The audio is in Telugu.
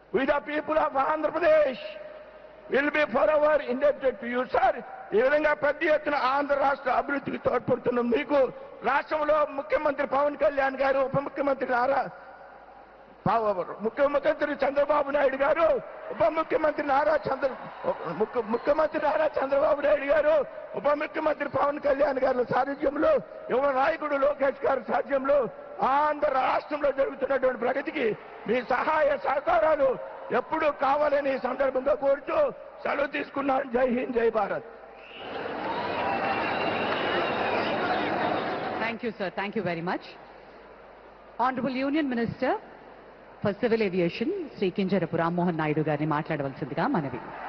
with the people of Andhra Pradesh will be forever indebted to you, sir. ఈ విధంగా పెద్ద ఎత్తున ఆంధ్ర రాష్ట్ర అభివృద్ధికి తోడ్పడుతున్న మీకు రాష్ట్రంలో ముఖ్యమంత్రి పవన్ కళ్యాణ్ గారు ఉప ముఖ్యమంత్రి నారా పావ- ముఖ్యమంత్రి చంద్రబాబు నాయుడు గారు ఉప ముఖ్యమంత్రి నారా చంద్ర ముఖ్య- ముఖ్యమంత్రి నారా చంద్రబాబు నాయుడు గారు ఉప ముఖ్యమంత్రి పవన్ కళ్యాణ్ గారి సారథ్యంలో యువ నాయకుడు లోకేష్ గారి సాధ్యంలో ఆంధ్ర రాష్ట్రంలో జరుగుతున్నటువంటి ప్రగతికి మీ సహాయ సహకారాలు ఎప్పుడూ కావాలని ఈ సందర్భంగా కోరుతూ సెలవు తీసుకున్నాను జై హింద్ జై Bharat Thank you, sir. Thank you very much. Honorable Union Minister for Civil Aviation, Shri Kinjarapu Rammohan Naidu గారిని మాట్లాడవలసిందిగా మనవి